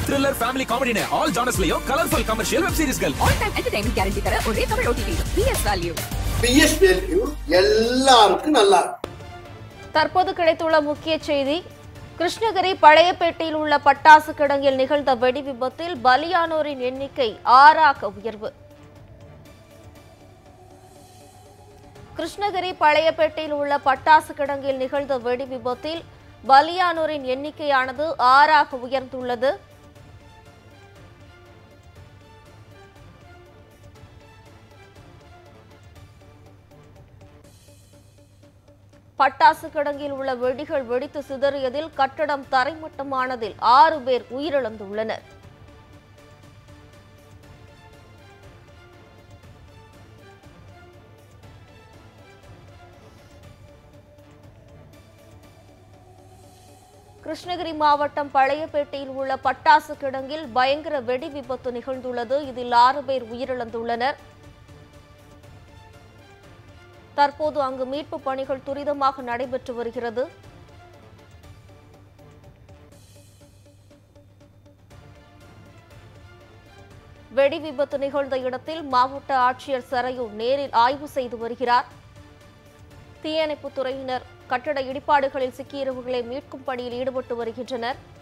thriller family காமெடினு all ஜானர்ஸ்லயும் colourful commercial web சீரிஸ்கள் ஆல் டைம் என்டர்டைன்மெண்ட் கேரண்டி தர ஒரே Tamil OTT BS value BS value எல்லாருக்கும் நல்லா இருக்கும் தற்போது கிடைத்துள்ள முக்கிய செய்தி கிருஷ்ணகிரி பழையப்பேட்டையில் உள்ள பட்டாசு கிடங்கில் நிகழ்ந்த வெடி விபத்தில் பலியானோரின் எண்ணிக்கை ஆறாக உயர்வு கிருஷ்ணகிரி பழையப்பேட்டையில் உள்ள பட்டாசு கிடங்கில் நிகழ்ந்த வெடி விபத்தில் பலியானோரின் எண்ணிக்கையானது ஆறாக உயர்ந்துள்ளது பட்டாசு கிடங்கில் உள்ள வெடிகள் வெடித்து சிதறியதில் கட்டடம் தரைமட்டமானதில் ஆறு பேர் உயிரிழந்துள்ளனர் கிருஷ்ணகிரி மாவட்டம் பழையப்பேட்டையில் உள்ள பட்டாசு கிடங்கில் பயங்கர வெடி விபத்து நிகழ்ந்துள்ளது இதில் ஆறு பேர் உயிரிழந்துள்ளனர் தற்போது அங்கு மீட்பு பணிகள் துரிதமாக நடைபெற்று வருகிறது வெடி விபத்து நிகழ்ந்த இடத்தில் மாவட்ட ஆட்சியர் சரையு நேரில் ஆய்வு செய்து வருகிறார் தீயணைப்புத் துறையினர் கட்டட இடிபாடுகளில் சிக்கியவர்களை மீட்கும் பணியில் ஈடுபட்டு வருகின்றனர்